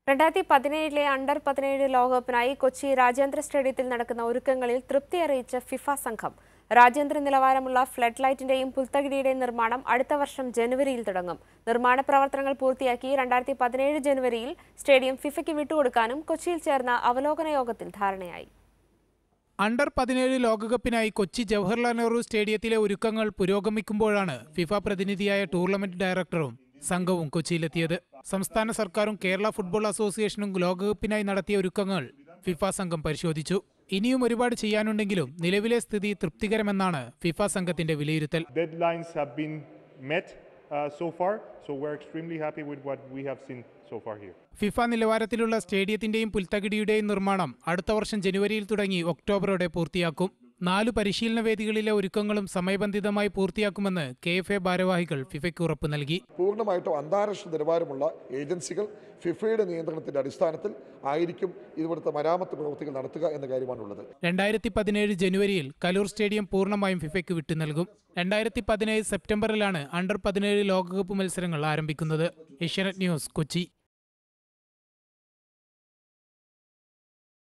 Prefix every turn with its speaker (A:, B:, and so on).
A: രണ്ടായിരത്തി പതിനേഴിലെ അണ്ടർ പതിനേഴ് ലോകകപ്പിനായി കൊച്ചി രാജ്യാന്തര സ്റ്റേഡിയത്തിൽ നടക്കുന്ന ഒരുക്കങ്ങളിൽ തൃപ്തി അറിയിച്ച ഫിഫ സംഘം രാജ്യാന്തര നിലവാരമുള്ള ഫ്ലഡ് ലൈറ്റിന്റെയും പുൽത്തകിടിയുടെയും നിർമ്മാണം അടുത്ത വർഷം ജനുവരിയിൽ തുടങ്ങും നിർമ്മാണ പ്രവർത്തനങ്ങൾ പൂർത്തിയാക്കി രണ്ടായിരത്തി പതിനേഴ് ജനുവരിയിൽ സ്റ്റേഡിയം ഫിഫയ്ക്ക് വിട്ടുകൊടുക്കാനും കൊച്ചിയിൽ ചേർന്ന അവലോകന യോഗത്തിൽ ധാരണയായി
B: അണ്ടർ പതിനേഴ് ലോകകപ്പിനായി കൊച്ചി ജവഹർലാൽ നെഹ്റു സ്റ്റേഡിയത്തിലെ ഒരുക്കങ്ങൾ പുരോഗമിക്കുമ്പോഴാണ് ഫിഫ പ്രതിനിധിയായ ടൂർണമെന്റ് ഡയറക്ടറും സംഘവും കൊച്ചിയിലെത്തിയത് സംസ്ഥാന സർക്കാരും കേരള ഫുട്ബോൾ അസോസിയേഷനും ലോകകപ്പിനായി നടത്തിയ ഒരുക്കങ്ങൾ ഫിഫ സംഘം പരിശോധിച്ചു ഇനിയും ഒരുപാട് ചെയ്യാനുണ്ടെങ്കിലും നിലവിലെ സ്ഥിതി തൃപ്തികരമെന്നാണ് ഫിഫ സംഘത്തിന്റെ വിലയിരുത്തൽ
C: deadlines have been met uh, so far, so we're extremely happy with what we have seen so far here.
B: FIFA നിലവാരത്തിലുള്ള സ്റ്റേഡിയത്തിന്റെയും പുൽത്തകിടിയുടെയും നിർമ്മാണം അടുത്ത വർഷം ജനുവരിയിൽ തുടങ്ങി ഒക്ടോബറോടെ പൂർത്തിയാക്കും നാലു പരിശീലന വേദികളിലെ ഒരുക്കങ്ങളും സമയബന്ധിതമായി പൂർത്തിയാക്കുമെന്ന് കെ എഫ് എ ഭാരവാഹികൾ ഫിഫയ്ക്ക് ഉറപ്പ് നൽകി
D: പൂർണ്ണമായിട്ടും അന്താരാഷ്ട്ര നിലവാരമുള്ള ഏജൻസികൾ ഫിഫയുടെ നിയന്ത്രണത്തിന്റെ അടിസ്ഥാനത്തിൽ ആയിരിക്കും ഇവിടുത്തെ മരാമത്ത് പ്രവൃത്തികൾ നടത്തുക എന്ന കാര്യമാണുള്ളത്
B: രണ്ടായിരത്തി പതിനേഴ് ജനുവരിയിൽ കലൂർ സ്റ്റേഡിയം പൂർണ്ണമായും ഫിഫയ്ക്ക് വിട്ടു നൽകും രണ്ടായിരത്തി പതിനേഴ് സെപ്റ്റംബറിലാണ് അണ്ടർ പതിനേഴ് ലോകകപ്പ് മത്സരങ്ങൾ ആരംഭിക്കുന്നത് ഏഷ്യാനെറ്റ് ന്യൂസ് കൊച്ചി